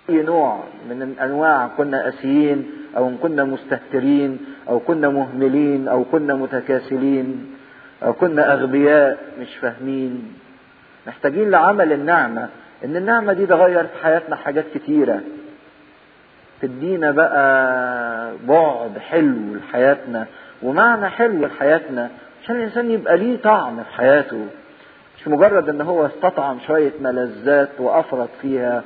أي نوع من الأنواع كنا قاسيين أو إن كنا مستهترين أو كنا مهملين أو كنا متكاسلين أو كنا أغبياء مش فاهمين محتاجين لعمل النعمة إن النعمة دي تغير في حياتنا حاجات كتيرة تدينا بقى بعد حلو لحياتنا ومعنى حلو لحياتنا عشان الإنسان يبقى ليه طعم في حياته مش مجرد إن هو استطعم شوية ملذات وأفرط فيها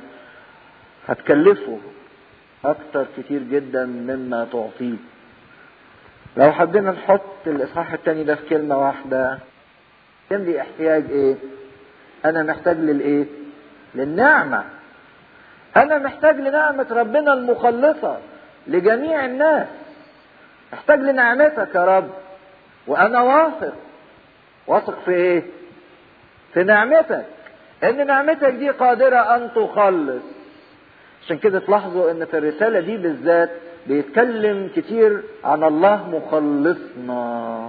هتكلفه أكتر كتير جدا مما تعطيه لو حبينا نحط الإصحاح التاني ده في كلمة واحدة يملي احتياج إيه؟ أنا محتاج للإيه؟ للنعمة أنا محتاج لنعمة ربنا المخلصة لجميع الناس محتاج لنعمتك يا رب وأنا واثق واثق في إيه؟ في نعمتك إن نعمتك دي قادرة أن تخلص عشان كده تلاحظوا ان في الرساله دي بالذات بيتكلم كتير عن الله مخلصنا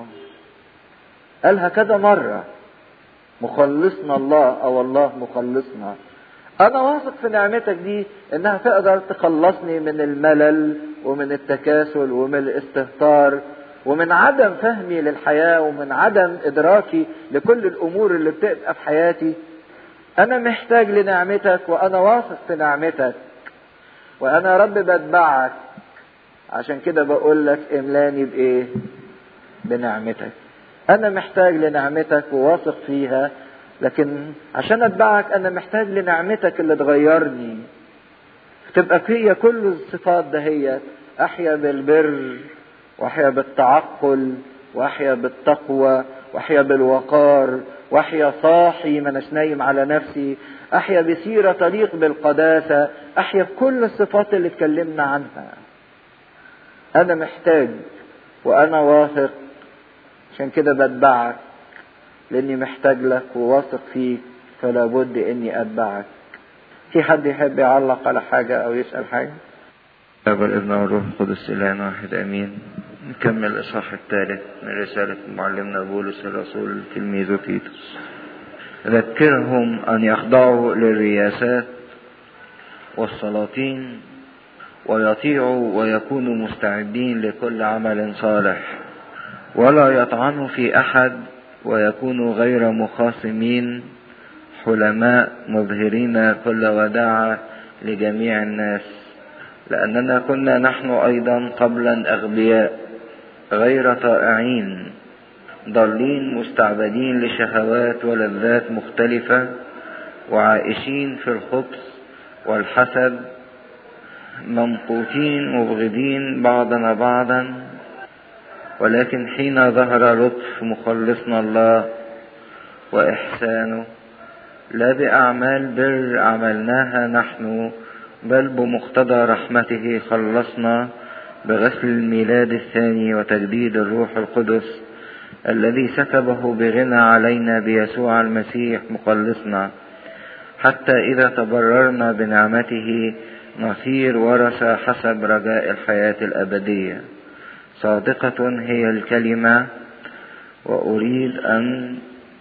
قالها كذا مره مخلصنا الله او الله مخلصنا انا واثق في نعمتك دي انها تقدر تخلصني من الملل ومن التكاسل ومن الاستهتار ومن عدم فهمي للحياه ومن عدم ادراكي لكل الامور اللي بتبقى في حياتي انا محتاج لنعمتك وانا واثق في نعمتك وانا يا رب بتبعك عشان كده بقول لك املاني بايه بنعمتك انا محتاج لنعمتك وواثق فيها لكن عشان اتبعك انا محتاج لنعمتك اللي تغيرني تبقى فيا كل الصفات دهيت احيا بالبر واحيا بالتعقل واحيا بالتقوى واحيا بالوقار واحيا صاحي ما اناش نايم على نفسي احيا بسيره تليق بالقداسه احيا بكل الصفات اللي اتكلمنا عنها انا محتاج وانا واثق عشان كده بتبعك لاني محتاج لك وواثق فيك فلا بد اني اتبعك في حد يحب يعلق على حاجه او يسال حاجه الاب والابن والروح القدس اله واحد امين نكمل الاصحاح الثالث من رساله معلمنا بولس الرسول تلميذه تيتوس ذكرهم ان يخضعوا للرياسات والسلاطين ويطيعوا ويكونوا مستعدين لكل عمل صالح ولا يطعنوا في احد ويكونوا غير مخاصمين حلماء مظهرين كل وداعة لجميع الناس لأننا كنا نحن أيضا قبلا أغبياء غير طائعين ضالين مستعبدين لشهوات ولذات مختلفة وعائشين في الخبث والحسد ممقوتين مبغضين بعضنا بعضا ولكن حين ظهر لطف مخلصنا الله وإحسانه لا بأعمال بر عملناها نحن بل بمقتضى رحمته خلصنا بغسل الميلاد الثاني وتجديد الروح القدس الذي سكبه بغنى علينا بيسوع المسيح مخلصنا حتى إذا تبررنا بنعمته نصير ورثة حسب رجاء الحياة الأبدية صادقة هي الكلمة وأريد أن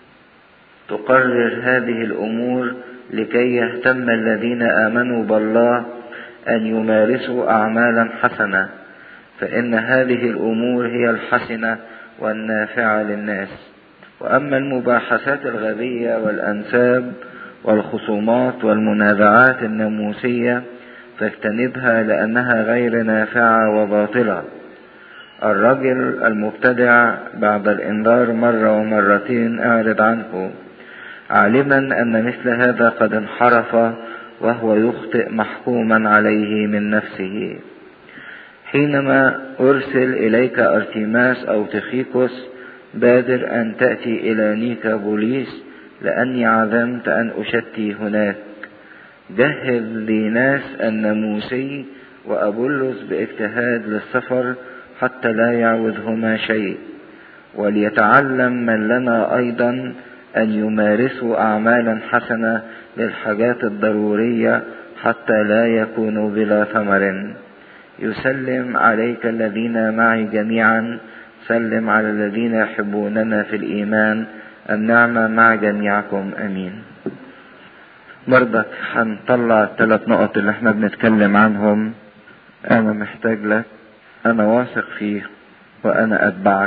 تقرر هذه الأمور لكي يهتم الذين آمنوا بالله أن يمارسوا أعمالا حسنة فإن هذه الأمور هي الحسنة والنافعة للناس وأما المباحثات الغبية والأنساب والخصومات والمنازعات الناموسية فاجتنبها لأنها غير نافعة وباطلة الرجل المبتدع بعد الإنذار مرة ومرتين أعرض عنه عالما أن مثل هذا قد انحرف وهو يخطئ محكوما عليه من نفسه حينما أرسل إليك أرتيماس أو تخيكوس بادر أن تأتي إلى نيكا بوليس لأني عزمت أن أشتي هناك جهز لي ناس الناموسي وأبولس باجتهاد للسفر حتى لا يعوذهما شيء وليتعلم من لنا أيضا أن يمارسوا أعمالا حسنة للحاجات الضرورية حتى لا يكونوا بلا ثمر يسلم عليك الذين معي جميعا سلم على الذين يحبوننا في الإيمان النعمة مع جميعكم أمين برضك هنطلع الثلاث نقط اللي احنا بنتكلم عنهم انا محتاج لك انا واثق فيه وانا اتبعك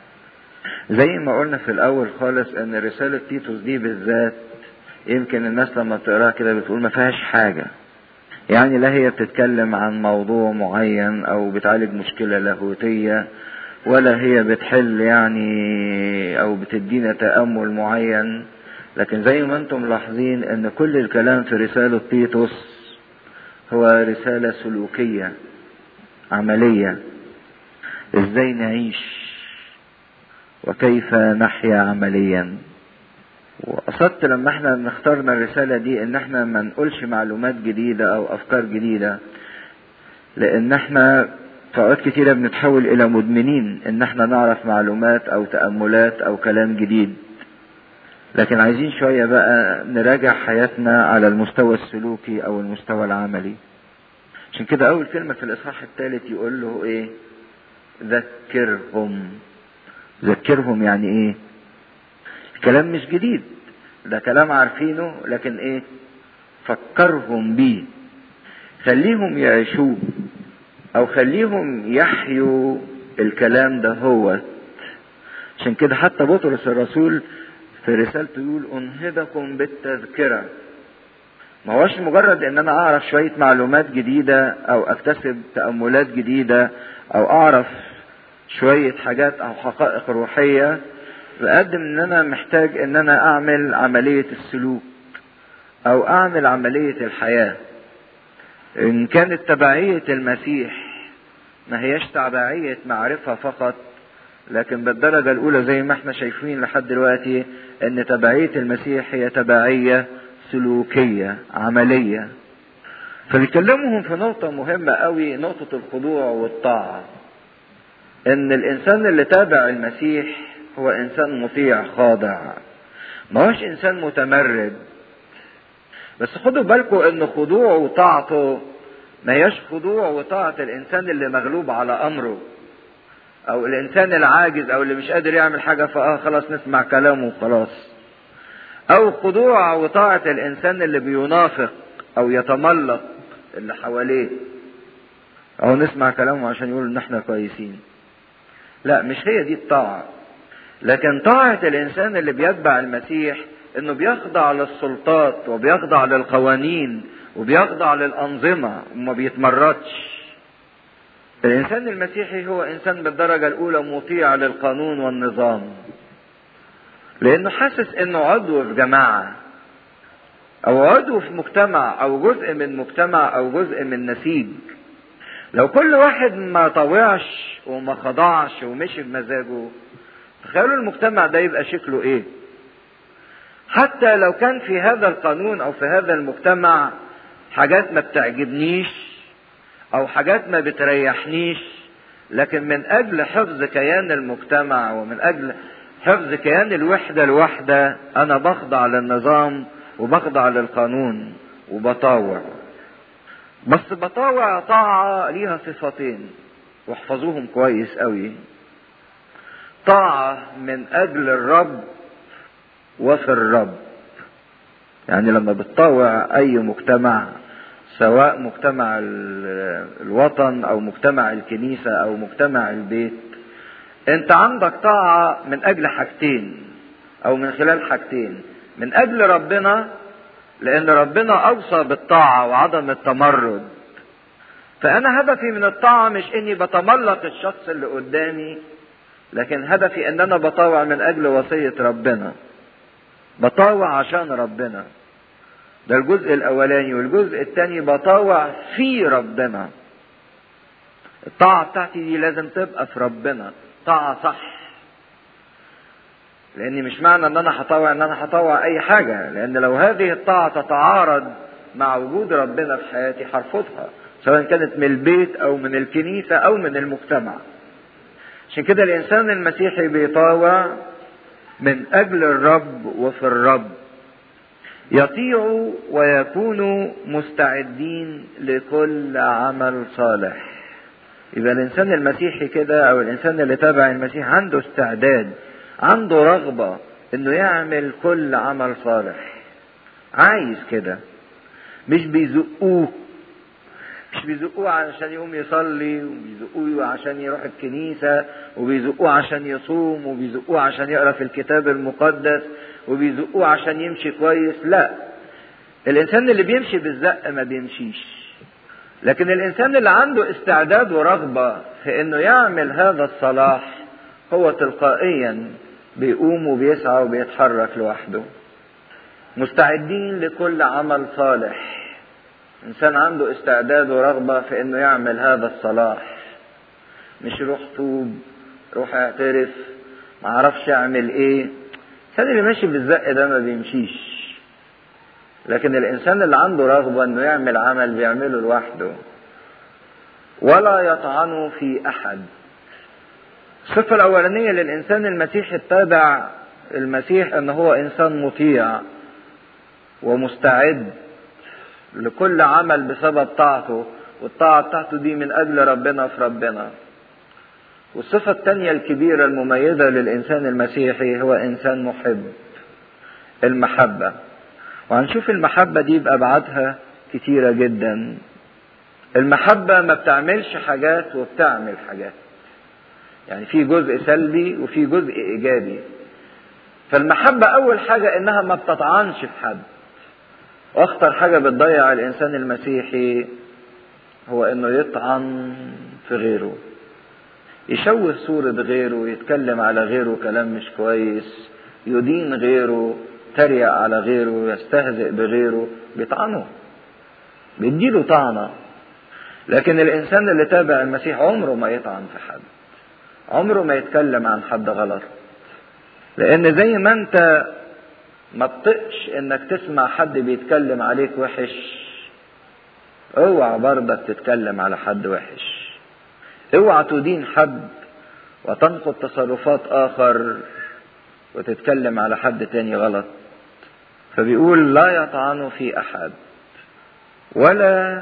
زي ما قلنا في الاول خالص ان رسالة تيتوس دي بالذات يمكن الناس لما بتقراها كده بتقول ما فيهاش حاجة يعني لا هي بتتكلم عن موضوع معين او بتعالج مشكلة لاهوتية ولا هي بتحل يعني او بتدينا تأمل معين لكن زي ما انتم ملاحظين ان كل الكلام في رسالة تيتوس هو رسالة سلوكية عملية ازاي نعيش وكيف نحيا عمليا وقصدت لما احنا اخترنا الرسالة دي ان احنا ما نقولش معلومات جديدة او افكار جديدة لان احنا في اوقات كتيرة بنتحول الى مدمنين ان احنا نعرف معلومات او تأملات او كلام جديد لكن عايزين شوية بقى نراجع حياتنا على المستوى السلوكي او المستوى العملي عشان كده اول كلمة في الاصحاح الثالث يقول له ايه ذكرهم ذكرهم يعني ايه كلام مش جديد ده كلام عارفينه لكن ايه فكرهم بيه خليهم يعيشوه او خليهم يحيوا الكلام ده هو عشان كده حتى بطرس الرسول في رسالته يقول انهضكم بالتذكرة ما هوش مجرد ان انا اعرف شوية معلومات جديدة او اكتسب تأملات جديدة او اعرف شوية حاجات او حقائق روحية بقدم ان انا محتاج ان انا اعمل عملية السلوك او اعمل عملية الحياة ان كانت تبعية المسيح ما هيش تبعية معرفة فقط لكن بالدرجة الاولى زي ما احنا شايفين لحد دلوقتي ان تبعية المسيح هي تبعية سلوكية عملية فبيكلمهم في نقطة مهمة قوي نقطة الخضوع والطاعة ان الانسان اللي تابع المسيح هو انسان مطيع خاضع ما هوش انسان متمرد بس خدوا بالكم ان خضوعه وطاعته ما هياش خضوع وطاعة الانسان اللي مغلوب على امره او الانسان العاجز او اللي مش قادر يعمل حاجة فاه خلاص نسمع كلامه وخلاص او خضوع وطاعة الانسان اللي بينافق او يتملق اللي حواليه او نسمع كلامه عشان يقول ان احنا كويسين لا مش هي دي الطاعة لكن طاعة الإنسان اللي بيتبع المسيح إنه بيخضع للسلطات وبيخضع للقوانين وبيخضع للأنظمة وما بيتمردش. الإنسان المسيحي هو إنسان بالدرجة الأولى مطيع للقانون والنظام. لأنه حاسس إنه عضو في جماعة أو عضو في مجتمع أو جزء من مجتمع أو جزء من نسيج. لو كل واحد ما طوعش وما خضعش ومشي بمزاجه تخيلوا المجتمع ده يبقى شكله ايه حتى لو كان في هذا القانون او في هذا المجتمع حاجات ما بتعجبنيش او حاجات ما بتريحنيش لكن من اجل حفظ كيان المجتمع ومن اجل حفظ كيان الوحدة الواحدة انا بخضع للنظام وبخضع للقانون وبطاوع بس بطاوع طاعة ليها صفتين واحفظوهم كويس قوي طاعة من أجل الرب وفي الرب يعني لما بتطاوع أي مجتمع سواء مجتمع الوطن أو مجتمع الكنيسة أو مجتمع البيت أنت عندك طاعة من أجل حاجتين أو من خلال حاجتين من أجل ربنا لأن ربنا أوصى بالطاعة وعدم التمرد فأنا هدفي من الطاعة مش إني بتملق الشخص اللي قدامي لكن هدفي ان انا بطاوع من اجل وصية ربنا بطاوع عشان ربنا ده الجزء الاولاني والجزء الثاني بطاوع في ربنا الطاعة بتاعتي دي لازم تبقى في ربنا طاعة صح لان مش معنى ان انا هطاوع ان انا هطاوع اي حاجة لان لو هذه الطاعة تتعارض مع وجود ربنا في حياتي هرفضها سواء كانت من البيت او من الكنيسة او من المجتمع عشان كده الانسان المسيحي بيطاوع من اجل الرب وفي الرب يطيع ويكون مستعدين لكل عمل صالح يبقى الانسان المسيحي كده او الانسان اللي تابع المسيح عنده استعداد عنده رغبة انه يعمل كل عمل صالح عايز كده مش بيزقوه مش بيزقوه عشان يقوم يصلي وبيزقوه عشان يروح الكنيسة وبيزقوه عشان يصوم وبيزقوه عشان يقرا في الكتاب المقدس وبيزقوه عشان يمشي كويس لا الإنسان اللي بيمشي بالزق ما بيمشيش لكن الإنسان اللي عنده استعداد ورغبة في إنه يعمل هذا الصلاح هو تلقائيا بيقوم وبيسعى وبيتحرك لوحده مستعدين لكل عمل صالح انسان عنده استعداد ورغبة في انه يعمل هذا الصلاح مش روح توب روح اعترف ما اعرفش اعمل ايه الانسان اللي ماشي بالزق ده ما بيمشيش لكن الانسان اللي عنده رغبة انه يعمل عمل بيعمله لوحده ولا يطعن في احد الصفة الاولانية للانسان المسيحي التابع المسيح ان هو انسان مطيع ومستعد لكل عمل بسبب طاعته والطاعة بتاعته دي من أجل ربنا في ربنا والصفة الثانية الكبيرة المميزة للإنسان المسيحي هو إنسان محب المحبة وهنشوف المحبة دي بأبعادها كتيرة جدا المحبة ما بتعملش حاجات وبتعمل حاجات يعني في جزء سلبي وفي جزء إيجابي فالمحبة أول حاجة إنها ما بتطعنش في حد واخطر حاجه بتضيع الانسان المسيحي هو انه يطعن في غيره يشوه صورة غيره يتكلم على غيره كلام مش كويس يدين غيره تريق على غيره يستهزئ بغيره بيطعنه بيديله طعنة لكن الإنسان اللي تابع المسيح عمره ما يطعن في حد عمره ما يتكلم عن حد غلط لأن زي ما أنت ما تطقش انك تسمع حد بيتكلم عليك وحش اوعى برضك تتكلم على حد وحش اوعى تدين حد وتنقد تصرفات اخر وتتكلم على حد تاني غلط فبيقول لا يطعن في احد ولا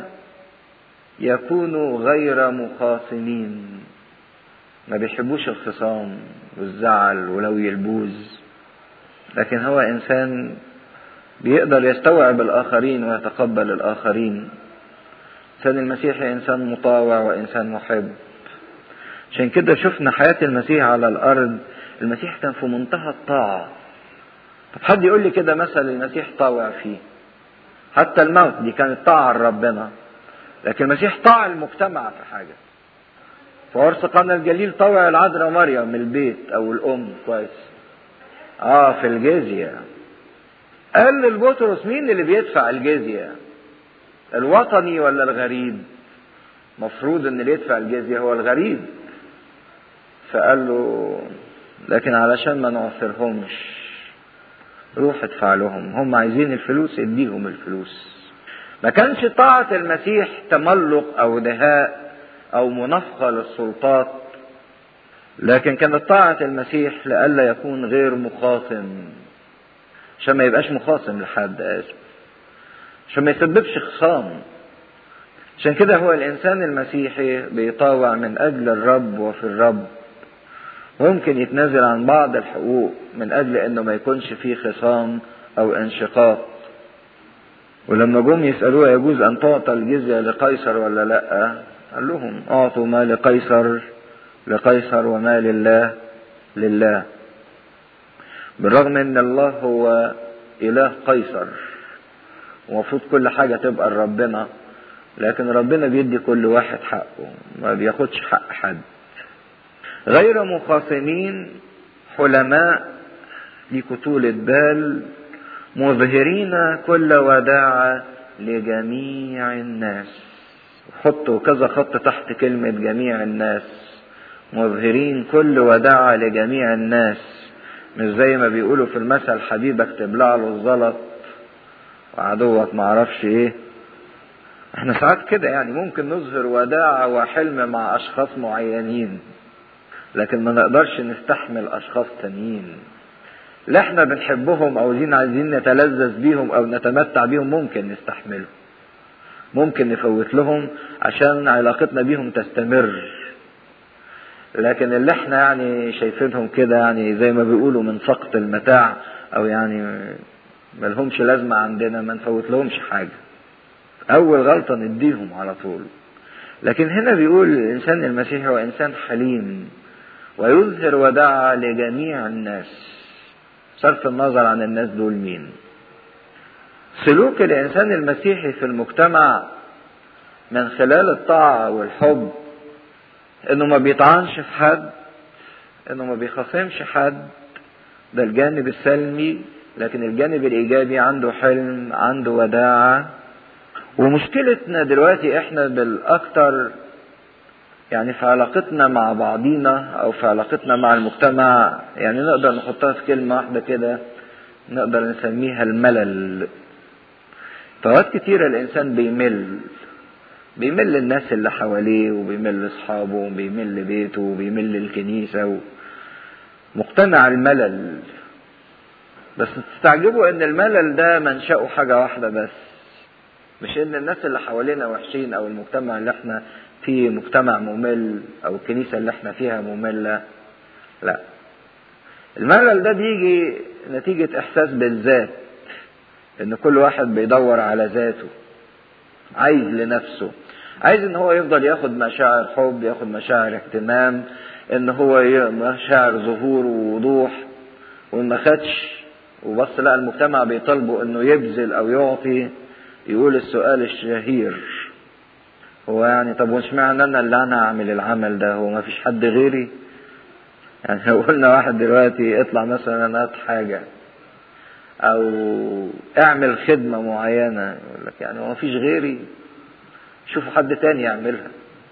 يكونوا غير مخاصمين ما بيحبوش الخصام والزعل ولو البوز لكن هو انسان بيقدر يستوعب الاخرين ويتقبل الاخرين الانسان المسيحي انسان مطاوع وانسان محب عشان كده شفنا حياة المسيح على الارض المسيح كان في منتهى الطاعة طب حد يقول لي كده مثل المسيح طاوع فيه حتى الموت دي كانت طاعة لربنا لكن المسيح طاع المجتمع في حاجة في عرس قنا الجليل طوع العذراء مريم من البيت او الام كويس اه في الجزية قال للبطرس مين اللي بيدفع الجزية الوطني ولا الغريب مفروض ان اللي يدفع الجزية هو الغريب فقال له لكن علشان ما نعثرهمش روح ادفع لهم هم عايزين الفلوس اديهم الفلوس ما كانش طاعة المسيح تملق او دهاء او منافقة للسلطات لكن كانت طاعة المسيح لئلا يكون غير مخاصم عشان ما يبقاش مخاصم لحد آسف عشان ما يسببش خصام عشان كده هو الإنسان المسيحي بيطاوع من أجل الرب وفي الرب ممكن يتنازل عن بعض الحقوق من أجل إنه ما يكونش فيه خصام أو انشقاق ولما جم يسألوه يجوز أن تعطى الجزية لقيصر ولا لأ قال لهم أعطوا ما لقيصر لقيصر وما لله لله بالرغم ان الله هو اله قيصر ومفروض كل حاجة تبقى لربنا لكن ربنا بيدي كل واحد حقه ما بياخدش حق حد غير مخاصمين حلماء ليكوا طولة بال مظهرين كل وداعة لجميع الناس حطوا كذا خط تحت كلمة جميع الناس مظهرين كل وداعة لجميع الناس مش زي ما بيقولوا في المثل حبيبك تبلع له الزلط وعدوك معرفش ايه احنا ساعات كده يعني ممكن نظهر وداعة وحلم مع اشخاص معينين لكن ما نقدرش نستحمل اشخاص تانيين لا احنا بنحبهم او عايزين عايزين نتلذذ بيهم او نتمتع بيهم ممكن نستحملهم ممكن نفوت لهم عشان علاقتنا بيهم تستمر لكن اللي احنا يعني شايفينهم كده يعني زي ما بيقولوا من سقط المتاع او يعني ملهمش لازمة عندنا ما نفوت لهمش حاجة أول غلطة نديهم على طول لكن هنا بيقول الإنسان المسيحي هو إنسان حليم ويظهر وداعة لجميع الناس صرف النظر عن الناس دول مين سلوك الإنسان المسيحي في المجتمع من خلال الطاعة والحب إنه ما بيطعنش في حد إنه ما بيخاصمش حد ده الجانب السلمي لكن الجانب الإيجابي عنده حلم عنده وداعة ومشكلتنا دلوقتي احنا بالاكتر يعني في علاقتنا مع بعضينا او في علاقتنا مع المجتمع يعني نقدر نحطها في كلمة واحدة كده نقدر نسميها الملل فوقت كتيرة الانسان بيمل بيمل الناس اللي حواليه وبيمل اصحابه وبيمل بيته وبيمل الكنيسة مقتنع الملل بس تستعجبوا ان الملل ده منشأه حاجة واحدة بس مش ان الناس اللي حوالينا وحشين او المجتمع اللي احنا فيه مجتمع ممل او الكنيسة اللي احنا فيها مملة لا الملل ده بيجي نتيجة احساس بالذات ان كل واحد بيدور على ذاته عايز لنفسه عايز ان هو يفضل ياخد مشاعر حب ياخد مشاعر اهتمام ان هو مشاعر ظهور ووضوح وما خدش وبص لقى المجتمع بيطالبه انه يبذل او يعطي يقول السؤال الشهير هو يعني طب وش معنى انا اللي انا اعمل العمل ده هو ما فيش حد غيري يعني لو قلنا واحد دلوقتي اطلع مثلا هات حاجة او اعمل خدمة معينة يقول لك يعني هو ما فيش غيري شوفوا حد تاني يعملها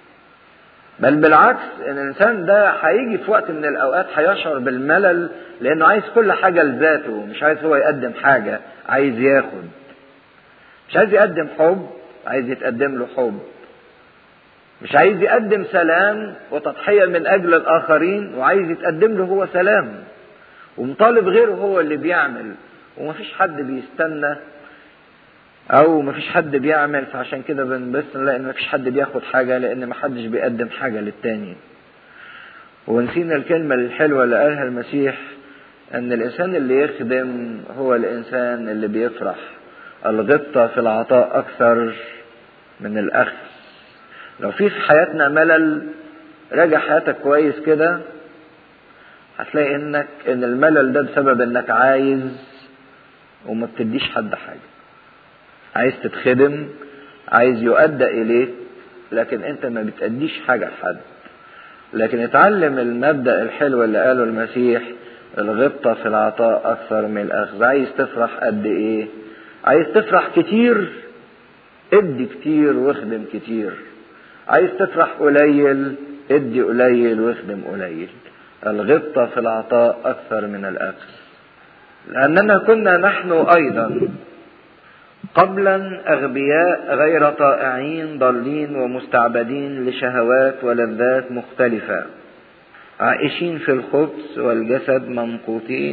بل بالعكس ان الانسان ده هيجي في وقت من الاوقات هيشعر بالملل لانه عايز كل حاجة لذاته مش عايز هو يقدم حاجة عايز ياخد مش عايز يقدم حب عايز يتقدم له حب مش عايز يقدم سلام وتضحية من أجل الآخرين وعايز يتقدم له هو سلام ومطالب غيره هو اللي بيعمل ومفيش حد بيستنى أو مفيش حد بيعمل فعشان كده بنبص نلاقي إن مفيش حد بياخد حاجة لأن محدش بيقدم حاجة للتاني ونسينا الكلمة الحلوة اللي قالها المسيح أن الإنسان اللي يخدم هو الإنسان اللي بيفرح الغبطة في العطاء أكثر من الأخذ لو في في حياتنا ملل راجع حياتك كويس كده هتلاقي انك ان الملل ده بسبب انك عايز وما بتديش حد حاجة عايز تتخدم عايز يؤدى اليك لكن انت ما بتأديش حاجة لحد لكن اتعلم المبدأ الحلو اللي قاله المسيح الغبطة في العطاء أكثر من الأخذ عايز تفرح قد إيه عايز تفرح كتير ادي كتير واخدم كتير عايز تفرح قليل ادي قليل واخدم قليل الغبطة في العطاء أكثر من الأخذ لأننا كنا نحن أيضا قبلا أغبياء غير طائعين ضالين ومستعبدين لشهوات ولذات مختلفة عائشين في الخبز والجسد ممقوتين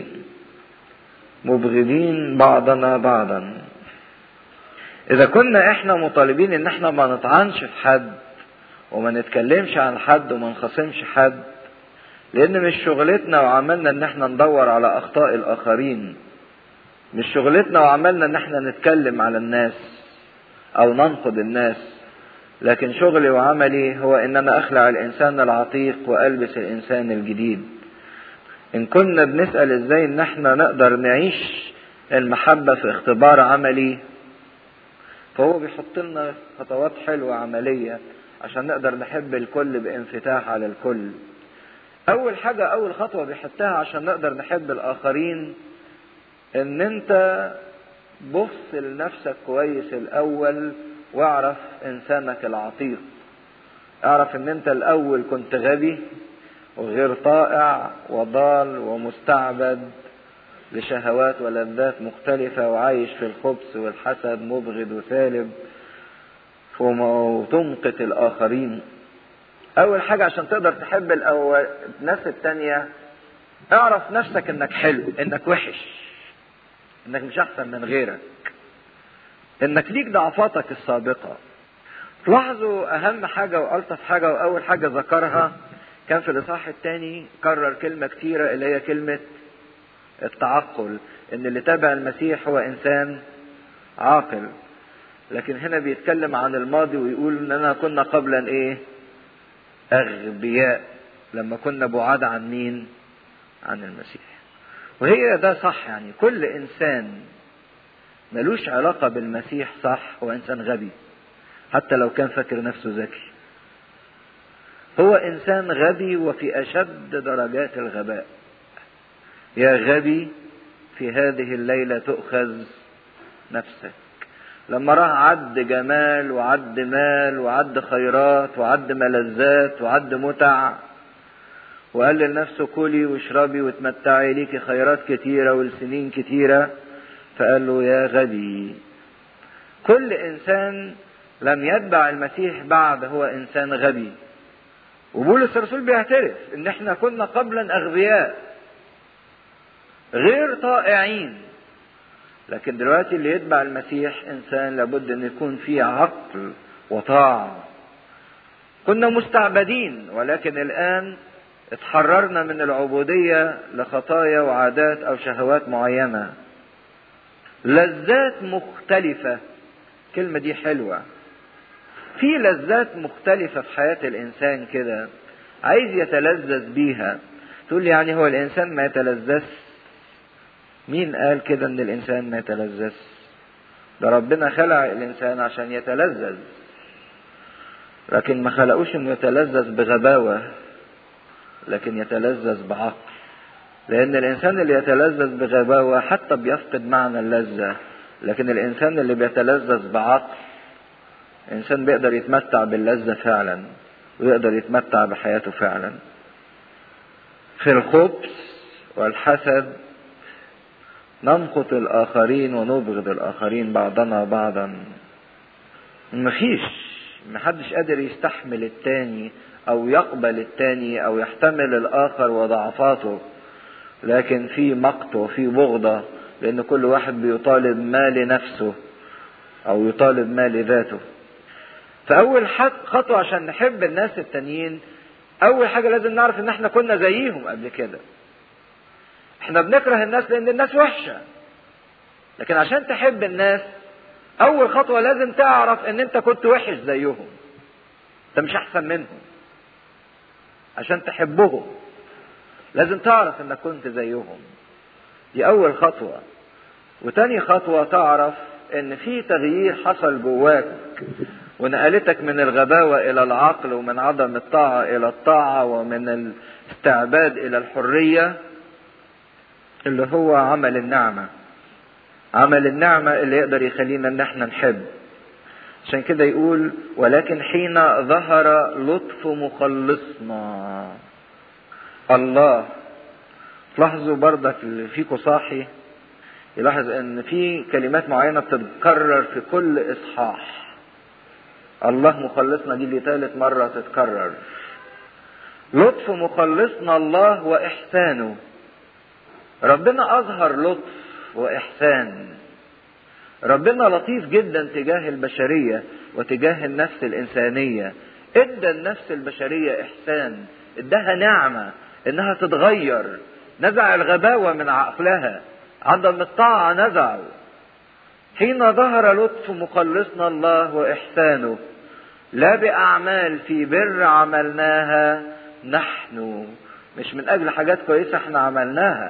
مبغضين بعضنا بعضا إذا كنا إحنا مطالبين إن إحنا ما نطعنش في حد وما نتكلمش عن حد وما نخاصمش حد لأن مش شغلتنا وعملنا إن إحنا ندور على أخطاء الآخرين مش شغلتنا وعملنا إن إحنا نتكلم على الناس أو ننقد الناس لكن شغلي وعملي هو إن أنا أخلع الإنسان العتيق وألبس الإنسان الجديد إن كنا بنسأل إزاي إن إحنا نقدر نعيش المحبة في اختبار عملي فهو بيحط لنا خطوات حلوة عملية عشان نقدر نحب الكل بانفتاح على الكل أول حاجة أول خطوة بيحطها عشان نقدر نحب الآخرين إن أنت بص لنفسك كويس الأول واعرف إنسانك العتيق اعرف إن أنت الأول كنت غبي وغير طائع وضال ومستعبد لشهوات ولذات مختلفة وعايش في الخبث والحسد مبغض وثالب وتمقت الآخرين أول حاجة عشان تقدر تحب الأول الناس التانية اعرف نفسك إنك حلو إنك وحش إنك مش أحسن من غيرك إنك ليك ضعفاتك السابقة تلاحظوا أهم حاجة وألطف حاجة وأول حاجة ذكرها كان في الإصحاح الثاني كرر كلمة كتيرة اللي هي كلمة التعقل إن اللي تابع المسيح هو إنسان عاقل لكن هنا بيتكلم عن الماضي ويقول اننا كنا قبلا ايه اغبياء لما كنا بعاد عن مين عن المسيح وهي ده صح يعني كل انسان ملوش علاقة بالمسيح صح هو انسان غبي حتى لو كان فاكر نفسه ذكي هو انسان غبي وفي اشد درجات الغباء يا غبي في هذه الليلة تؤخذ نفسك لما راح عد جمال وعد مال وعد خيرات وعد ملذات وعد متع وقال لنفسه كلي واشربي وتمتعي ليكي خيرات كتيرة والسنين كتيرة فقال له يا غبي كل انسان لم يتبع المسيح بعد هو انسان غبي وبولس الرسول بيعترف ان احنا كنا قبلا اغبياء غير طائعين لكن دلوقتي اللي يتبع المسيح انسان لابد ان يكون فيه عقل وطاعه كنا مستعبدين ولكن الان اتحررنا من العبوديه لخطايا وعادات او شهوات معينه لذات مختلفه الكلمه دي حلوه في لذات مختلفه في حياه الانسان كده عايز يتلذذ بيها تقول لي يعني هو الانسان ما يتلذذش مين قال كده ان الانسان ما يتلذذ ده ربنا خلق الانسان عشان يتلذذ لكن ما خلقوش انه يتلذذ بغباوه لكن يتلذذ بعقل لان الانسان اللي يتلذذ بغباوه حتى بيفقد معنى اللذه لكن الانسان اللي بيتلذذ بعقل انسان بيقدر يتمتع باللذه فعلا ويقدر يتمتع بحياته فعلا في الخبث والحسد نمقت الآخرين ونبغض الآخرين بعضنا بعضا مفيش محدش قادر يستحمل التاني أو يقبل التاني أو يحتمل الآخر وضعفاته لكن في مقت وفي بغضة لأن كل واحد بيطالب ما لنفسه أو يطالب ما لذاته فأول خطوة عشان نحب الناس التانيين أول حاجة لازم نعرف إن إحنا كنا زيهم قبل كده احنا بنكره الناس لان الناس وحشه لكن عشان تحب الناس اول خطوه لازم تعرف ان انت كنت وحش زيهم انت مش احسن منهم عشان تحبهم لازم تعرف انك كنت زيهم دي اول خطوه وتاني خطوه تعرف ان في تغيير حصل جواك ونقلتك من الغباوه الى العقل ومن عدم الطاعه الى الطاعه ومن الاستعباد الى الحريه اللي هو عمل النعمة عمل النعمة اللي يقدر يخلينا ان احنا نحب عشان كده يقول ولكن حين ظهر لطف مخلصنا الله تلاحظوا برضك اللي فيكم صاحي يلاحظ ان في كلمات معينة بتتكرر في كل اصحاح الله مخلصنا دي اللي ثالث مرة تتكرر لطف مخلصنا الله واحسانه ربنا اظهر لطف واحسان ربنا لطيف جدا تجاه البشريه وتجاه النفس الانسانيه ادى النفس البشريه احسان اداها نعمه انها تتغير نزع الغباوه من عقلها عدم الطاعه نزعه حين ظهر لطف مخلصنا الله واحسانه لا باعمال في بر عملناها نحن مش من اجل حاجات كويسه احنا عملناها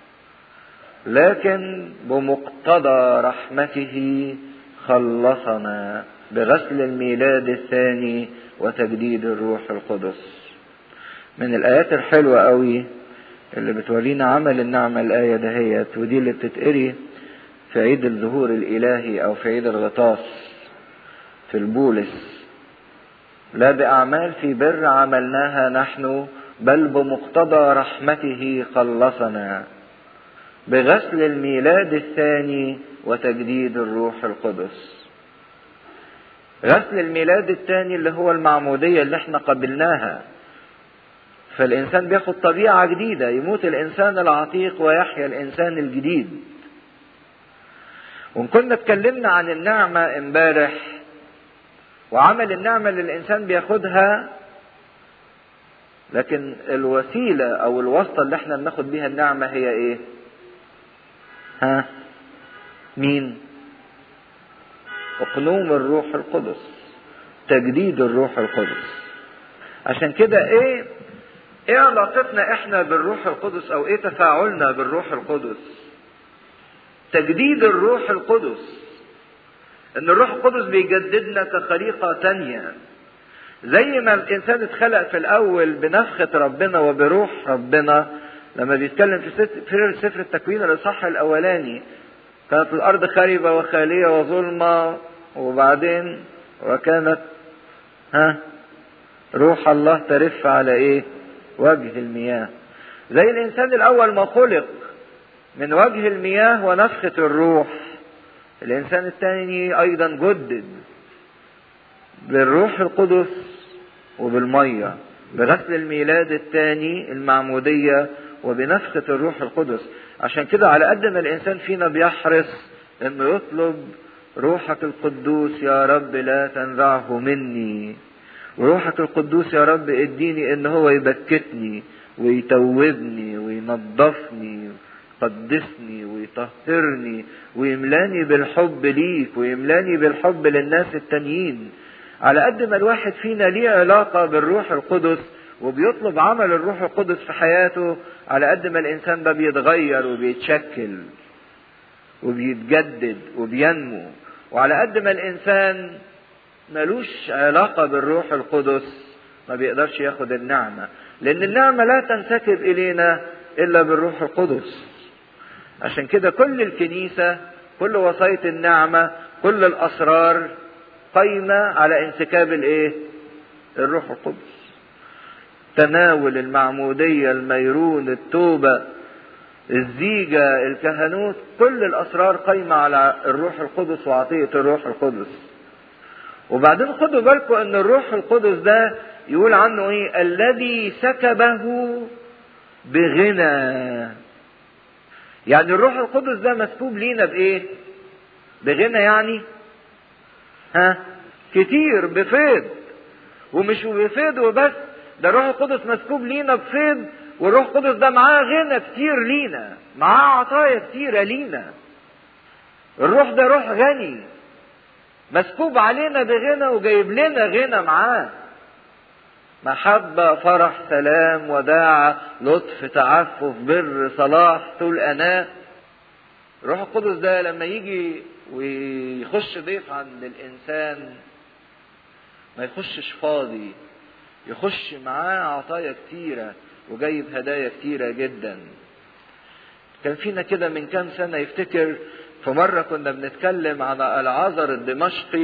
لكن بمقتضى رحمته خلصنا بغسل الميلاد الثاني وتجديد الروح القدس من الآيات الحلوة قوي اللي بتورينا عمل النعمة الآية دهيت ودي اللي بتتقري في عيد الظهور الإلهي أو في عيد الغطاس في البولس لا بأعمال في بر عملناها نحن بل بمقتضى رحمته خلصنا بغسل الميلاد الثاني وتجديد الروح القدس غسل الميلاد الثاني اللي هو المعمودية اللي احنا قبلناها فالإنسان بياخد طبيعة جديدة يموت الإنسان العتيق ويحيا الإنسان الجديد وإن كنا اتكلمنا عن النعمة امبارح وعمل النعمة اللي الإنسان بياخدها لكن الوسيلة أو الواسطة اللي احنا بناخد بيها النعمة هي إيه؟ ها؟ مين؟ اقنوم الروح القدس تجديد الروح القدس عشان كده ايه ايه علاقتنا احنا بالروح القدس او ايه تفاعلنا بالروح القدس تجديد الروح القدس ان الروح القدس بيجددنا كخليقة تانية زي ما الانسان اتخلق في الاول بنفخة ربنا وبروح ربنا لما بيتكلم في سفر سفر التكوين الاصحاح الاولاني كانت الارض خربة وخالية وظلمة وبعدين وكانت ها روح الله ترف على ايه وجه المياه زي الانسان الاول ما خلق من وجه المياه ونفخة الروح الانسان الثاني ايضا جدد بالروح القدس وبالمية بغسل الميلاد الثاني المعمودية وبنفخة الروح القدس عشان كده على قد ما الانسان فينا بيحرص انه يطلب روحك القدوس يا رب لا تنزعه مني وروحك القدوس يا رب اديني ان هو يبكتني ويتوبني وينظفني يقدسني ويطهرني ويملاني بالحب ليك ويملاني بالحب للناس التانيين على قد ما الواحد فينا ليه علاقة بالروح القدس وبيطلب عمل الروح القدس في حياته على قد ما الانسان ده بيتغير وبيتشكل وبيتجدد وبينمو وعلى قد ما الانسان ملوش علاقة بالروح القدس ما بيقدرش ياخد النعمة لأن النعمة لا تنسكب إلينا إلا بالروح القدس عشان كده كل الكنيسة كل وصاية النعمة كل الأسرار قايمة على انسكاب الإيه؟ الروح القدس تناول المعمودية الميرون التوبة الزيجة الكهنوت كل الأسرار قايمة على الروح القدس وعطية الروح القدس وبعدين خدوا بالكم ان الروح القدس ده يقول عنه ايه الذي سكبه بغنى يعني الروح القدس ده مسكوب لينا بايه بغنى يعني ها كتير بفيض ومش بفيض وبس ده الروح القدس مسكوب لينا بفيض والروح القدس ده معاه غنى كتير لينا معاه عطايا كتيرة لينا الروح ده روح غني مسكوب علينا بغنى وجايب لنا غنى معاه محبة فرح سلام وداعة لطف تعفف بر صلاح طول أناة الروح القدس ده لما يجي ويخش ضيف عند الإنسان ما يخشش فاضي يخش معاه عطايا كتيرة وجايب هدايا كتيرة جدا كان فينا كده من كام سنة يفتكر في مرة كنا بنتكلم عن العذر الدمشقي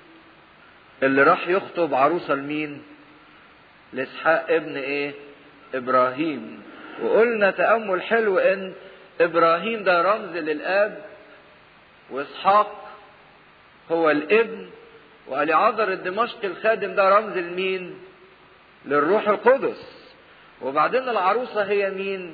اللي راح يخطب عروسة لمين؟ لإسحاق ابن إيه؟ إبراهيم وقلنا تأمل حلو إن إبراهيم ده رمز للآب وإسحاق هو الابن وأليعذر الدمشقي الخادم ده رمز لمين؟ للروح القدس وبعدين العروسة هي مين؟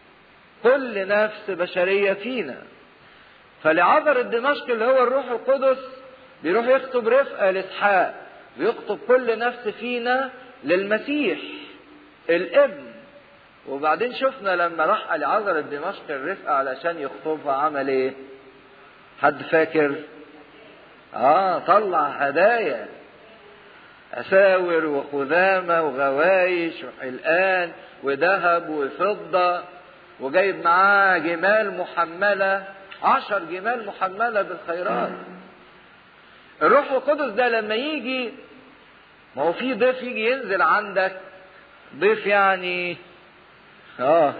كل نفس بشرية فينا فلعذر الدمشقي اللي هو الروح القدس بيروح يخطب رفقة لإسحاق بيخطب كل نفس فينا للمسيح الابن وبعدين شفنا لما راح العذر الدمشقي الرفقة علشان يخطبها عمل ايه حد فاكر اه طلع هدايا اساور وخذامة وغوايش وحلقان وذهب وفضة وجايب معاه جمال محملة عشر جمال محملة بالخيرات الروح القدس ده لما يجي ما هو في ضيف يجي ينزل عندك ضيف يعني اه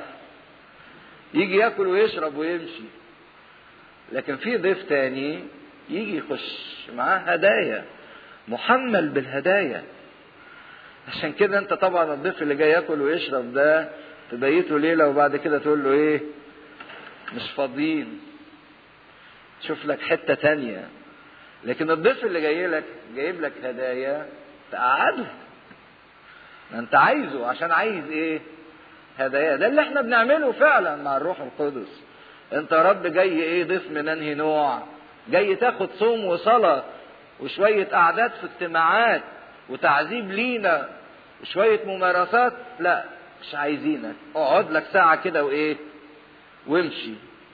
يجي ياكل ويشرب ويمشي لكن في ضيف تاني يجي يخش معاه هدايا محمل بالهدايا عشان كده انت طبعا الضيف اللي جاي ياكل ويشرب ده تبيته ليله وبعد كده تقول له ايه مش فاضيين تشوف لك حته تانية لكن الضيف اللي جاي لك جايب لك هدايا تقعده ما انت عايزه عشان عايز ايه هدايا ده اللي احنا بنعمله فعلا مع الروح القدس انت يا رب جاي ايه ضيف من انهي نوع جاي تاخد صوم وصلاة وشوية قعدات في اجتماعات وتعذيب لينا وشوية ممارسات لا مش عايزينك اقعد لك ساعة كده وايه وامشي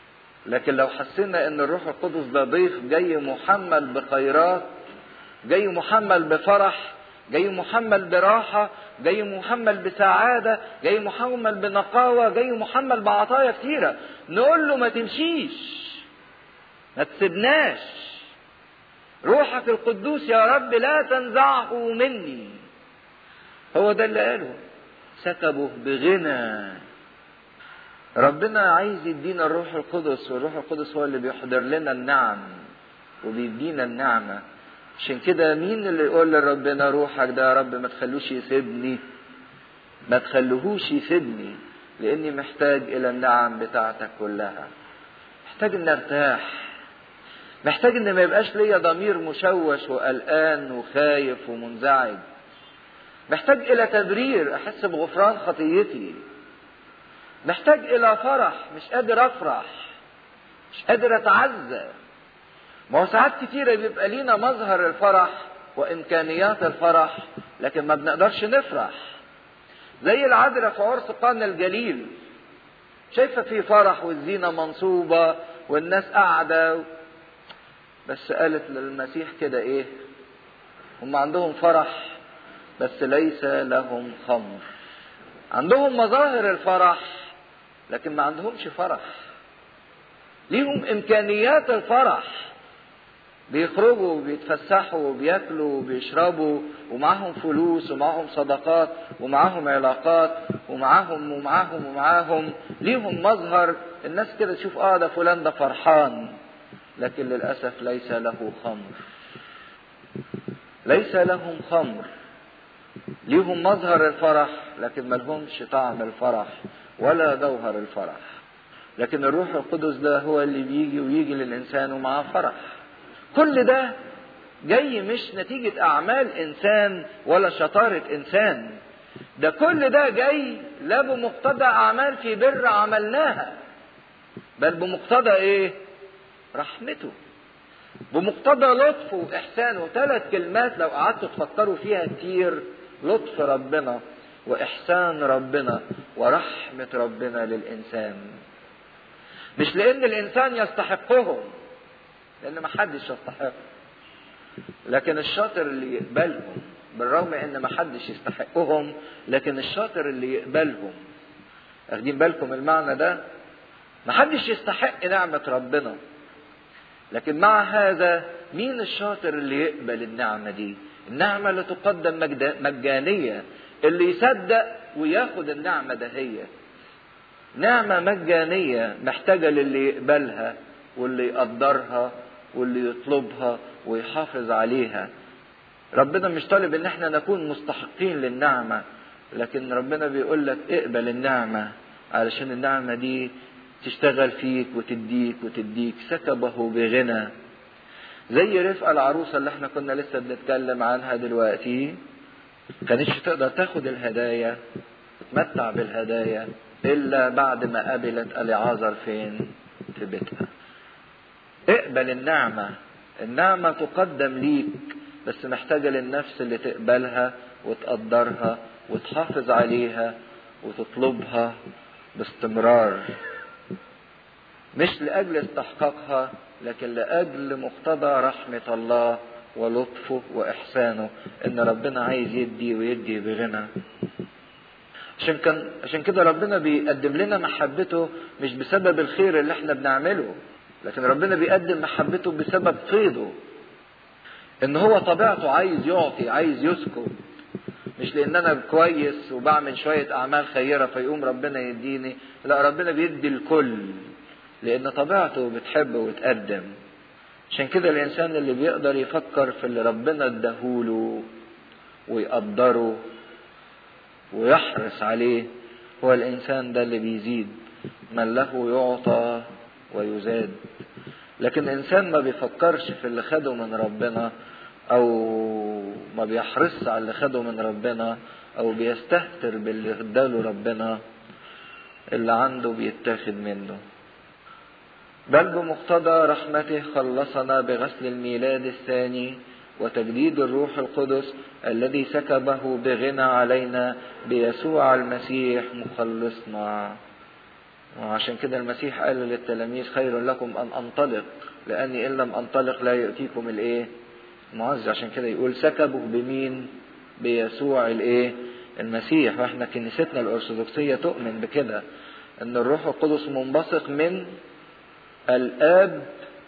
لكن لو حسينا ان الروح القدس ده ضيف جاي محمل بخيرات جاي محمل بفرح جاي محمل براحة جاي محمل بسعادة جاي محمل بنقاوة جاي محمل بعطايا كتيرة نقول له ما تمشيش ما تسيبناش روحك القدوس يا رب لا تنزعه مني هو ده اللي قاله سكبه بغنى ربنا عايز يدينا الروح القدس والروح القدس هو اللي بيحضر لنا النعم وبيدينا النعمة عشان كده مين اللي يقول لربنا روحك ده يا رب ما تخلوش يسيبني ما تخلوهوش يسيبني لاني محتاج الى النعم بتاعتك كلها محتاج ان ارتاح محتاج ان ما يبقاش ليا ضمير مشوش وقلقان وخايف ومنزعج محتاج الى تبرير احس بغفران خطيتي محتاج الى فرح مش قادر افرح مش قادر اتعزى ما هو ساعات كتيرة بيبقى لينا مظهر الفرح وامكانيات الفرح لكن ما بنقدرش نفرح زي العذراء في عرس قانا الجليل شايفة في فرح والزينة منصوبة والناس قاعدة بس قالت للمسيح كده ايه هم عندهم فرح بس ليس لهم خمر عندهم مظاهر الفرح لكن ما عندهمش فرح ليهم امكانيات الفرح بيخرجوا وبيتفسحوا وبياكلوا وبيشربوا ومعاهم فلوس ومعاهم صدقات ومعاهم علاقات ومعاهم ومعاهم ومعاهم ليهم مظهر الناس كده تشوف اه ده فلان ده فرحان لكن للاسف ليس له خمر ليس لهم خمر ليهم مظهر الفرح لكن ما لهمش طعم الفرح ولا جوهر الفرح لكن الروح القدس ده هو اللي بيجي ويجي للانسان ومعاه فرح كل ده جاي مش نتيجة أعمال إنسان ولا شطارة إنسان ده كل ده جاي لا بمقتضى أعمال في بر عملناها بل بمقتضى إيه؟ رحمته بمقتضى لطفه وإحسانه ثلاث كلمات لو قعدتوا تفكروا فيها كتير لطف ربنا وإحسان ربنا ورحمة ربنا للإنسان مش لأن الإنسان يستحقهم لان ما حدش يستحق لكن الشاطر اللي يقبلهم بالرغم ان ما حدش يستحقهم لكن الشاطر اللي يقبلهم واخدين بالكم المعنى ده ما حدش يستحق نعمة ربنا لكن مع هذا مين الشاطر اللي يقبل النعمة دي النعمة اللي تقدم مجانية اللي يصدق وياخد النعمة دهية نعمة مجانية محتاجة للي يقبلها واللي يقدرها واللي يطلبها ويحافظ عليها ربنا مش طالب ان احنا نكون مستحقين للنعمة لكن ربنا بيقول لك اقبل النعمة علشان النعمة دي تشتغل فيك وتديك وتديك سكبه بغنى زي رفقة العروسة اللي احنا كنا لسه بنتكلم عنها دلوقتي كانتش تقدر تاخد الهدايا تتمتع بالهدايا الا بعد ما قابلت اليعازر فين في بيتها اقبل النعمة النعمة تقدم ليك بس محتاجة للنفس اللي تقبلها وتقدرها وتحافظ عليها وتطلبها باستمرار مش لأجل استحقاقها لكن لأجل مقتضى رحمة الله ولطفه وإحسانه إن ربنا عايز يدي ويدي بغنى عشان كان عشان كده ربنا بيقدم لنا محبته مش بسبب الخير اللي احنا بنعمله لكن ربنا بيقدم محبته بسبب فيضه ان هو طبيعته عايز يعطي عايز يسكت مش لان انا كويس وبعمل شويه اعمال خيره فيقوم ربنا يديني لا ربنا بيدي الكل لان طبيعته بتحب وتقدم عشان كده الانسان اللي بيقدر يفكر في اللي ربنا اداهوله ويقدره ويحرص عليه هو الانسان ده اللي بيزيد من له يعطى ويزاد لكن الانسان ما بيفكرش في اللي خده من ربنا او ما بيحرصش على اللي خده من ربنا او بيستهتر باللي اداله ربنا اللي عنده بيتاخد منه بل بمقتضى رحمته خلصنا بغسل الميلاد الثاني وتجديد الروح القدس الذي سكبه بغنى علينا بيسوع المسيح مخلصنا وعشان كده المسيح قال للتلاميذ خير لكم ان انطلق لاني ان لم انطلق لا ياتيكم الايه معز عشان كده يقول سكبوا بمين بيسوع الايه المسيح واحنا كنيستنا الارثوذكسيه تؤمن بكده ان الروح القدس منبثق من الاب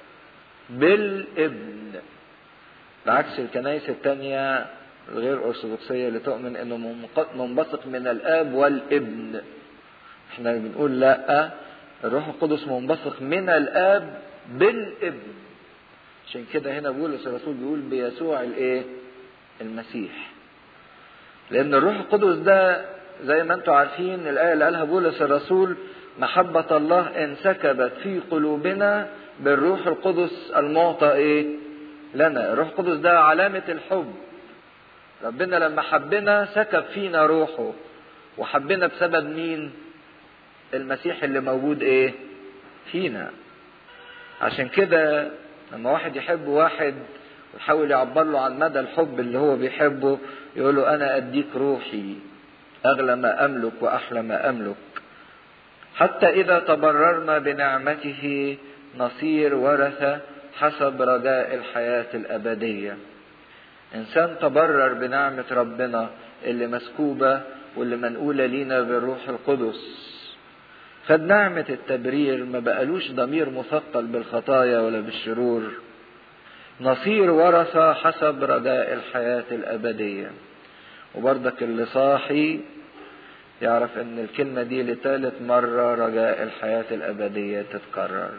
بالابن بعكس الكنائس التانية الغير أرثوذكسية اللي تؤمن إنه منبثق من الآب والابن. إحنا بنقول لا الروح القدس منبثق من الآب بالابن. عشان كده هنا بولس الرسول بيقول بيسوع الإيه؟ المسيح. لأن الروح القدس ده زي ما أنتم عارفين الآية اللي قالها بولس الرسول محبة الله انسكبت في قلوبنا بالروح القدس المعطى ايه لنا الروح القدس ده علامة الحب ربنا لما حبنا سكب فينا روحه وحبنا بسبب مين المسيح اللي موجود ايه فينا عشان كده لما واحد يحب واحد ويحاول يعبر له عن مدى الحب اللي هو بيحبه يقول له انا اديك روحي اغلى ما املك واحلى ما املك حتى اذا تبررنا بنعمته نصير ورثة حسب رجاء الحياة الأبدية. إنسان تبرر بنعمة ربنا اللي مسكوبة واللي منقولة لينا بالروح القدس. خد نعمة التبرير ما بقالوش ضمير مثقل بالخطايا ولا بالشرور. نصير ورثة حسب رجاء الحياة الأبدية. وبرضك اللي صاحي يعرف ان الكلمة دي لثالث مرة رجاء الحياة الأبدية تتكرر.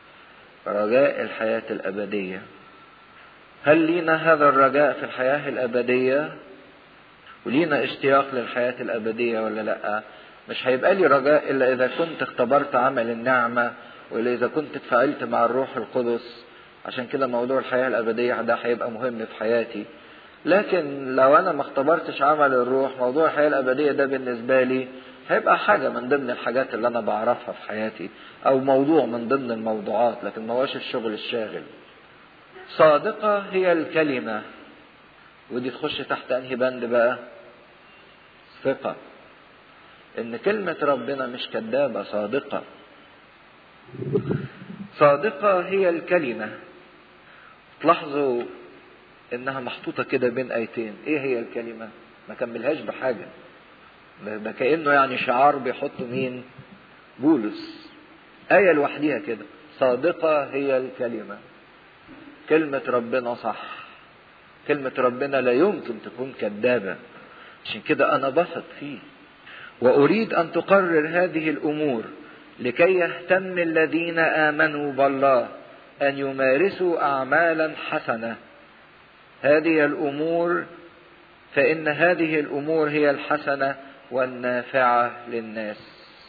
رجاء الحياة الأبدية هل لينا هذا الرجاء في الحياة الأبدية ولينا اشتياق للحياة الأبدية ولا لأ مش هيبقى لي رجاء إلا إذا كنت اختبرت عمل النعمة وإلا إذا كنت اتفاعلت مع الروح القدس عشان كده موضوع الحياة الأبدية ده هيبقى مهم في حياتي لكن لو أنا ما اختبرتش عمل الروح موضوع الحياة الأبدية ده بالنسبة لي هيبقى حاجة من ضمن الحاجات اللي أنا بعرفها في حياتي أو موضوع من ضمن الموضوعات لكن ما هوش الشغل الشاغل. صادقة هي الكلمة ودي تخش تحت أنهي بند بقى؟ ثقة. إن كلمة ربنا مش كذابة صادقة. صادقة هي الكلمة. تلاحظوا إنها محطوطة كده بين آيتين، إيه هي الكلمة؟ ما كملهاش بحاجة. ده كأنه يعني شعار بيحط مين؟ بولس. آية لوحديها كده صادقة هي الكلمة. كلمة ربنا صح. كلمة ربنا لا يمكن تكون كذابة. عشان كده أنا بثق فيه. وأريد أن تقرر هذه الأمور لكي يهتم الذين آمنوا بالله أن يمارسوا أعمالا حسنة. هذه الأمور فإن هذه الأمور هي الحسنة والنافعة للناس.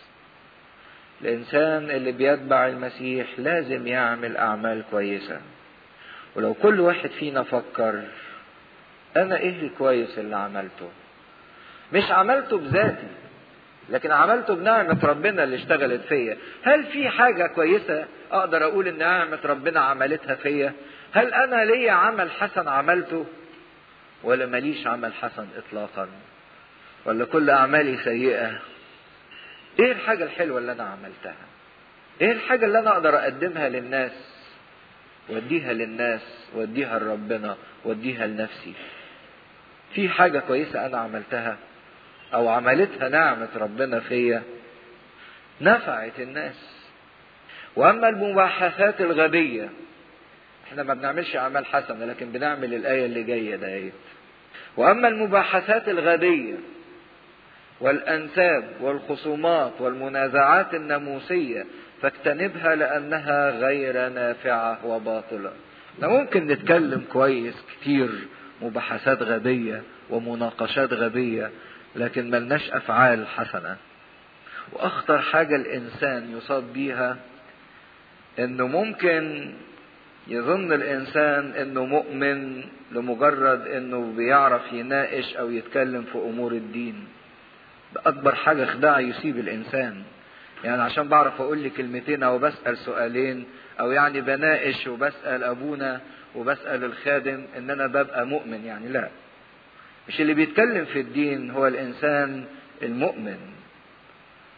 الإنسان اللي بيتبع المسيح لازم يعمل أعمال كويسة. ولو كل واحد فينا فكر أنا إيه الكويس اللي عملته؟ مش عملته بذاتي لكن عملته بنعمة ربنا اللي اشتغلت فيا. هل في حاجة كويسة أقدر أقول إن نعمة ربنا عملتها فيا؟ هل أنا ليا عمل حسن عملته؟ ولا ماليش عمل حسن إطلاقا؟ ولا كل أعمالي سيئة؟ إيه الحاجة الحلوة اللي أنا عملتها؟ إيه الحاجة اللي أنا أقدر أقدمها للناس؟ وأديها للناس وأديها لربنا وأديها لنفسي. في حاجة كويسة أنا عملتها أو عملتها نعمة ربنا فيا نفعت الناس. وأما المباحثات الغبية احنا ما بنعملش أعمال حسنة لكن بنعمل الآية اللي جاية ديت. وأما المباحثات الغبية والأنساب والخصومات والمنازعات الناموسية فاجتنبها لأنها غير نافعة وباطلة. احنا ممكن نتكلم كويس كتير مباحثات غبية ومناقشات غبية لكن ملناش أفعال حسنة. وأخطر حاجة الإنسان يصاب بيها إنه ممكن يظن الإنسان إنه مؤمن لمجرد إنه بيعرف يناقش أو يتكلم في أمور الدين. ده أكبر حاجة خداع يصيب الإنسان. يعني عشان بعرف أقول لي كلمتين أو بسأل سؤالين أو يعني بناقش وبسأل أبونا وبسأل الخادم إن أنا ببقى مؤمن يعني لا. مش اللي بيتكلم في الدين هو الإنسان المؤمن.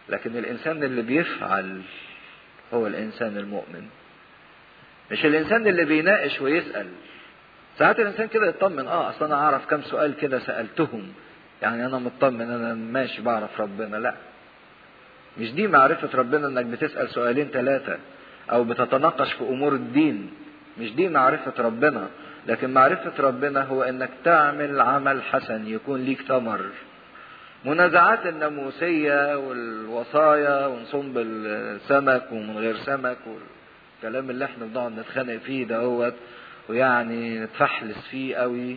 لكن الانسان اللي بيفعل هو الانسان المؤمن مش الانسان اللي بيناقش ويسال ساعات الانسان كده يطمن اه اصل انا اعرف كم سؤال كده سالتهم يعني انا مطمن انا ماشي بعرف ربنا لا مش دي معرفة ربنا انك بتسأل سؤالين ثلاثة او بتتناقش في امور الدين مش دي معرفة ربنا لكن معرفة ربنا هو انك تعمل عمل حسن يكون ليك ثمر منازعات الناموسية والوصايا ونصوم بالسمك ومن غير سمك والكلام اللي احنا بنقعد نتخانق فيه دهوت ويعني نتفحلس فيه قوي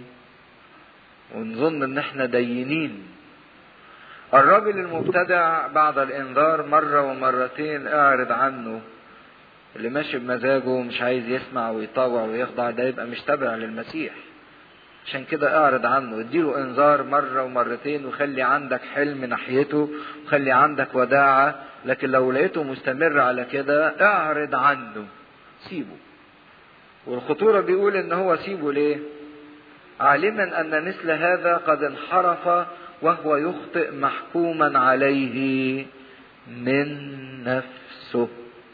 ونظن ان احنا دينين الراجل المبتدع بعد الانذار مرة ومرتين اعرض عنه اللي ماشي بمزاجه ومش عايز يسمع ويطوع ويخضع ده يبقى مش تابع للمسيح عشان كده اعرض عنه اديله انذار مرة ومرتين وخلي عندك حلم ناحيته وخلي عندك وداعة لكن لو لقيته مستمر على كده اعرض عنه سيبه والخطورة بيقول ان هو سيبه ليه عالما ان مثل هذا قد انحرف وهو يخطئ محكوما عليه من نفسه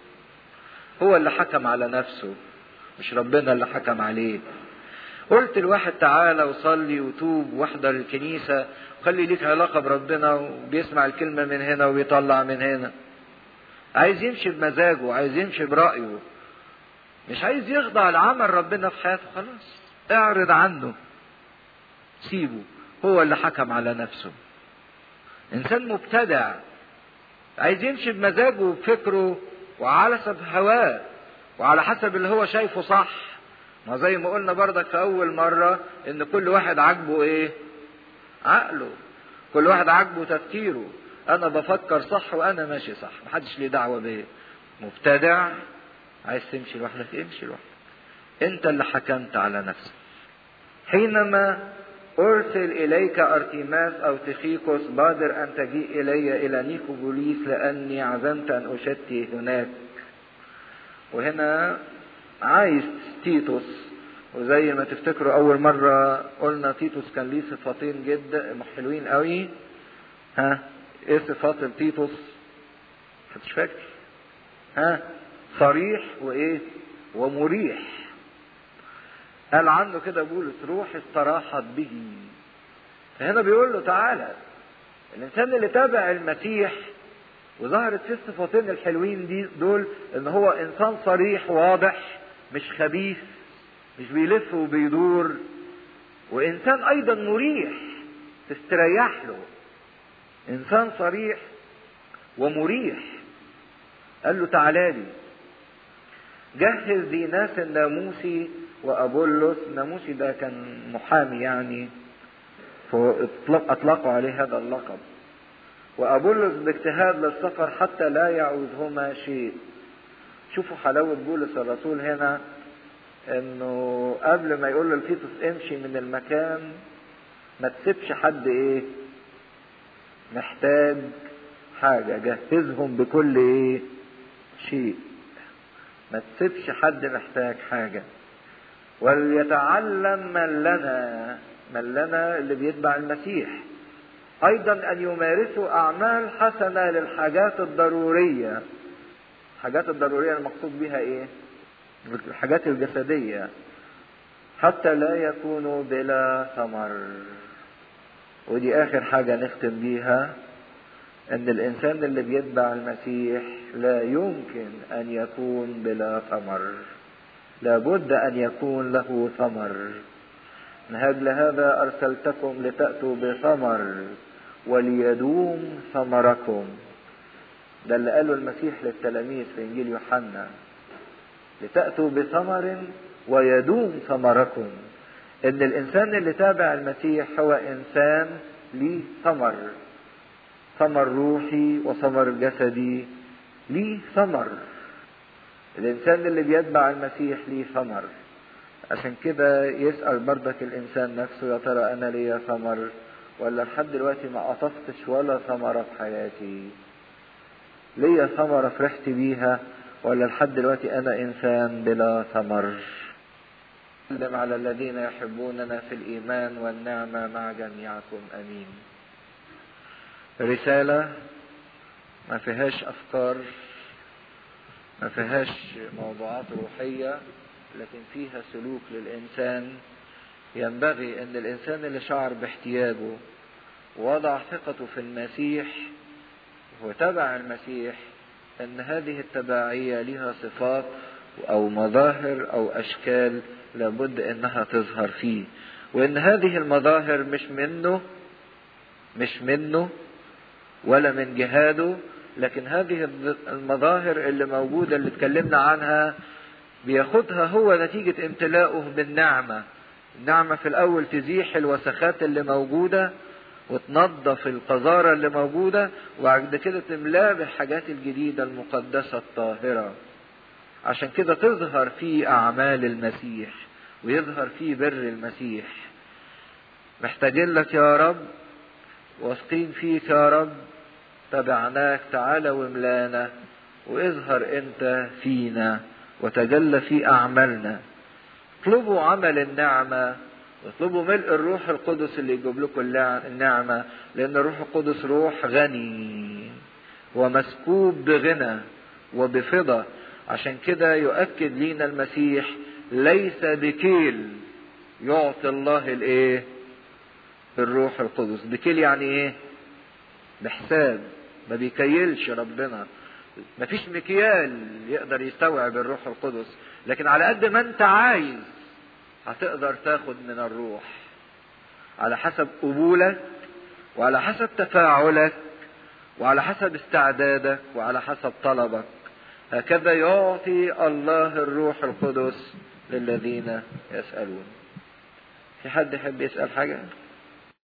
هو اللي حكم على نفسه مش ربنا اللي حكم عليه قلت الواحد تعالى وصلي وتوب واحضر الكنيسة وخلي ليك علاقة بربنا وبيسمع الكلمة من هنا وبيطلع من هنا عايز يمشي بمزاجه عايز يمشي برأيه مش عايز يخضع لعمل ربنا في حياته خلاص اعرض عنه سيبه هو اللي حكم على نفسه انسان مبتدع عايز يمشي بمزاجه وبفكره وعلى حسب هواه وعلى حسب اللي هو شايفه صح ما زي ما قلنا بردك في اول مرة ان كل واحد عاجبه ايه عقله كل واحد عاجبه تفكيره انا بفكر صح وانا ماشي صح محدش ليه دعوة بيه مبتدع عايز تمشي لوحدك امشي لوحدك انت اللي حكمت على نفسك حينما أرسل إليك أرتيماس أو تخيكوس بادر أن تجيء إلي إلى نيكوبوليس لأني عزمت أن أشتي هناك وهنا عايز تيتوس وزي ما تفتكروا أول مرة قلنا تيتوس كان ليه صفتين جدا حلوين قوي ها إيه صفات تيتوس؟ محدش فاكر ها صريح وإيه؟ ومريح قال عنه كده بولس روح استراحت به فهنا بيقول له تعالى الانسان اللي تابع المسيح وظهرت فيه الصفتين الحلوين دي دول ان هو انسان صريح واضح مش خبيث مش بيلف وبيدور وانسان ايضا مريح تستريح له انسان صريح ومريح قال له تعالى لي جهز ديناس الناموسي وابولس ناموسي ده كان محامي يعني فاطلقوا عليه هذا اللقب وابولس باجتهاد للسفر حتى لا يعوزهما شيء شوفوا حلاوة بولس الرسول هنا انه قبل ما يقول لتيتوس امشي من المكان ما تسيبش حد ايه محتاج حاجة جهزهم بكل ايه شيء ما تسيبش حد محتاج حاجة وليتعلم من لنا من لنا اللي بيتبع المسيح ايضا ان يمارسوا اعمال حسنة للحاجات الضرورية الحاجات الضرورية المقصود بها ايه الحاجات الجسدية حتى لا يكونوا بلا ثمر ودي اخر حاجة نختم بيها ان الانسان اللي بيتبع المسيح لا يمكن ان يكون بلا ثمر لابد ان يكون له ثمر من اجل هذا ارسلتكم لتاتوا بثمر وليدوم ثمركم ده اللي قاله المسيح للتلاميذ في انجيل يوحنا لتاتوا بثمر ويدوم ثمركم ان الانسان اللي تابع المسيح هو انسان ليه ثمر ثمر روحي وثمر جسدي ليه ثمر الانسان اللي بيتبع المسيح ليه ثمر عشان كده يسأل بردك الانسان نفسه يا ترى انا ليا ثمر ولا لحد دلوقتي ما قطفتش ولا ثمرة في حياتي ليا ثمرة فرحت بيها ولا لحد دلوقتي انا انسان بلا ثمر سلم على الذين يحبوننا في الايمان والنعمة مع جميعكم امين رسالة ما فيهاش افكار ما فيهاش موضوعات روحية لكن فيها سلوك للإنسان ينبغي أن الإنسان اللي شعر باحتياجه ووضع ثقته في المسيح وتبع المسيح أن هذه التبعية لها صفات أو مظاهر أو أشكال لابد أنها تظهر فيه وأن هذه المظاهر مش منه مش منه ولا من جهاده لكن هذه المظاهر اللي موجودة اللي اتكلمنا عنها بياخدها هو نتيجة امتلاؤه بالنعمة النعمة في الأول تزيح الوسخات اللي موجودة وتنظف القذارة اللي موجودة وبعد كده تملاه بالحاجات الجديدة المقدسة الطاهرة عشان كده تظهر فيه أعمال المسيح ويظهر فيه بر المسيح محتاجين لك يا رب واثقين فيك يا رب تبعناك تعالى واملانا واظهر انت فينا وتجلى في اعمالنا اطلبوا عمل النعمه واطلبوا ملء الروح القدس اللي يجيب لكم النعمه لان الروح القدس روح غني ومسكوب بغنى وبفضه عشان كده يؤكد لينا المسيح ليس بكيل يعطي الله الايه الروح القدس بكيل يعني ايه بحساب ما بيكيلش ربنا ما فيش مكيال يقدر يستوعب الروح القدس لكن على قد ما انت عايز هتقدر تاخد من الروح على حسب قبولك وعلى حسب تفاعلك وعلى حسب استعدادك وعلى حسب طلبك هكذا يعطي الله الروح القدس للذين يسألون في حد يحب يسأل حاجة؟